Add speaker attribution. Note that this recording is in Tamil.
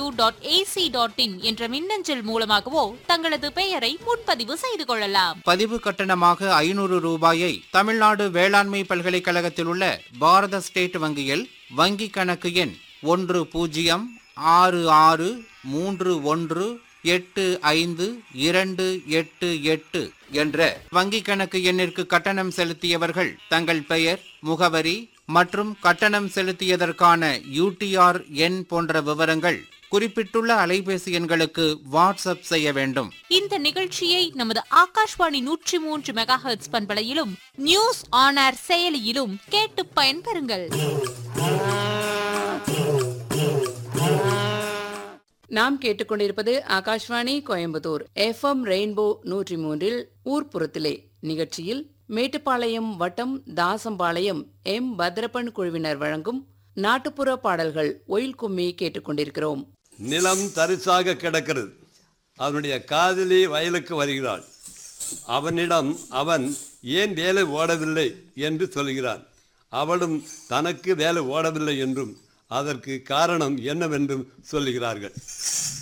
Speaker 1: டிஎன்இடியூ டாட் ஏசி டாட் இன் என்ற மின்னஞ்சல் மூலமாகவோ தங்களது பெயரை முன்பதிவு செய்து கொள்ளலாம்
Speaker 2: பதிவு கட்டணமாக ஐநூறு ரூபாயை தமிழ்நாடு வேளாண்மை பல்கலைக்கழகத்தில் உள்ள பாரத ஸ்டேட் வங்கியில் வங்கி கணக்கு எண் ஒன்று பூஜ்ஜியம் ஆறு ஆறு மூன்று ஒன்று எட்டு ஐந்து இரண்டு எட்டு எட்டு என்ற வங்கி கணக்கு எண்ணிற்கு கட்டணம் செலுத்தியவர்கள் தங்கள் பெயர் முகவரி மற்றும் கட்டணம் செலுத்தியதற்கான யூடிஆர் எண் போன்ற விவரங்கள் குறிப்பிட்டுள்ள அலைபேசி எண்களுக்கு வாட்ஸ்அப் செய்ய வேண்டும்
Speaker 1: இந்த நிகழ்ச்சியை நமது ஆகாஷ்வாணி நூற்றி மூன்று மெகா ஹெர்ட்ஸ் பண்பலையிலும் நியூஸ் ஆன் ஏர் செயலியிலும் கேட்டு பயன்பெறுங்கள்
Speaker 3: நாம் கேட்டுக்கொண்டிருப்பது ஆகாஷ்வாணி கோயம்புத்தூர் எஃப்எம் ரெயின்போ நூற்றி மூன்றில் ஊர்ப்புறத்திலே நிகழ்ச்சியில் மேட்டுப்பாளையம் வட்டம் தாசம்பாளையம் எம் பத்ரப்பன் குழுவினர் வழங்கும் நாட்டுப்புற பாடல்கள் ஒயில் கும்மி கேட்டுக்கொண்டிருக்கிறோம்
Speaker 4: நிலம் தரிசாக கிடக்கிறது அவனுடைய காதலி வயலுக்கு வருகிறாள் அவனிடம் அவன் ஏன் வேலை ஓடவில்லை என்று சொல்கிறான் அவளும் தனக்கு வேலை ஓடவில்லை என்றும் அதற்கு காரணம் என்னவென்றும் சொல்லுகிறார்கள்